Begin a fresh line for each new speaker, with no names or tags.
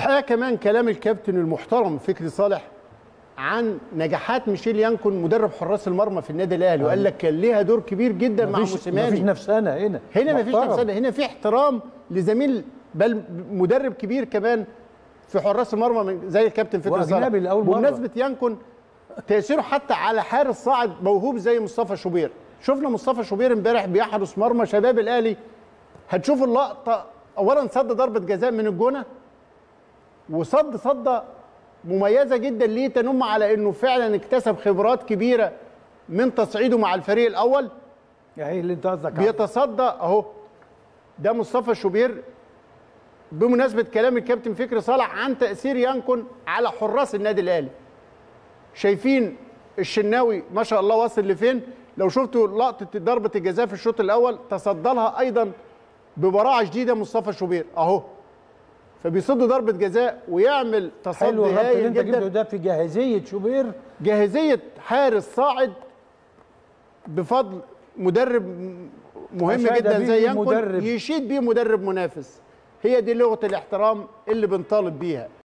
الحقيقه كمان كلام الكابتن المحترم فكري صالح عن نجاحات ميشيل يانكون مدرب حراس المرمى في النادي الاهلي وقال لك كان ليها دور كبير جدا مع
مفيش
موسيماني
مفيش نفسنا هنا
هنا مفيش
محترم.
نفسنا هنا في احترام لزميل بل مدرب كبير كمان في حراس المرمى من زي الكابتن فكري صالح
وأجنبي لأول مرة.
بمناسبه يانكون تاثيره حتى على حارس صاعد موهوب زي مصطفى شوبير شفنا مصطفى شوبير امبارح بيحرس مرمى شباب الاهلي هتشوف اللقطه اولا صد ضربه جزاء من الجونه وصد صده مميزه جدا ليه تنم على انه فعلا اكتسب خبرات كبيره من تصعيده مع الفريق الاول
يعني اللي انت قصدك عليه.
بيتصدى اهو ده مصطفى شوبير بمناسبه كلام الكابتن فكري صالح عن تاثير يانكون على حراس النادي الاهلي شايفين الشناوي ما شاء الله واصل لفين لو شفتوا لقطه ضربه الجزاء في الشوط الاول تصدى لها ايضا ببراعه شديده مصطفى شوبير اهو فبيصد ضربه جزاء ويعمل
حلو
تصدي
الربط اللي
هايل
انت جبته
جدا
ده في جاهزيه شوبير
جاهزيه حارس صاعد بفضل مدرب مهم
أشاد
جدا
به
زي يانكون
مدرب.
يشيد بيه مدرب منافس هي دي لغه الاحترام اللي بنطالب بيها